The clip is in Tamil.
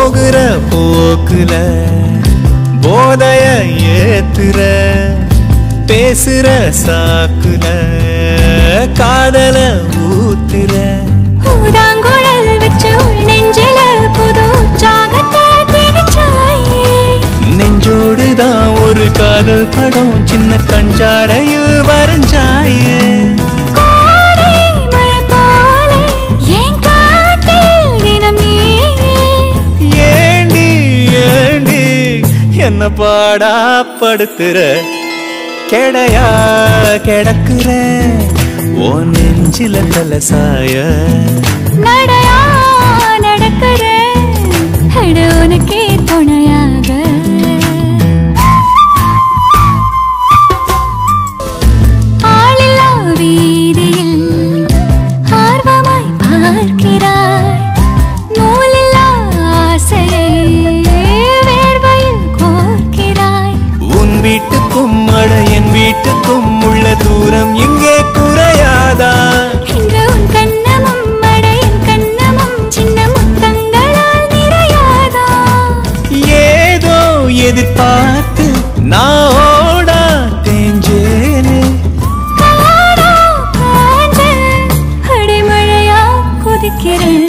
போகிற போக்குல போதைய ஏத்துற பேசுற சாக்குல காதல ஊத்துற ஊதாங்குழல் வச்சு உள் நெஞ்சில புது உற்சாகத்தை திணிச்சாயே. நெஞ்சோடுதான் ஒரு காதல் படம் சின்ன கஞ்சாடையில் வரைஞ்சாயே கோடை மழை போல என் காட்டில் தினம் நீயே. ஏண்டி ஏண்டி என்ன பாடா படுத்துற கெடையா கிடக்குற ஓ நெஞ்சில தலசாய நடையா நடக்கிறேன் அட உனக்கே துணையாக ஆளில்லா வீதியில் ஆர்வமாய் பார்க்கிறாய் நூலில்லா ஆசையை வேர்வையில் கோர்க்கிறாய் உன் வீட்டுக்கும் அட என் வீட்டுக்கும் உள்ள தூரம் இங்கே குறையாதா இன்று உன் கண்ணமும் அடையின் கண்ணமும் சின்ன முத்தங்களால் நிறையாதா ஏதோ எதிர்பார்த்து நான் ஓடா தேஞ்சேனே காடா காஞ்ச அடிமழையா கொதிக்கிறேன்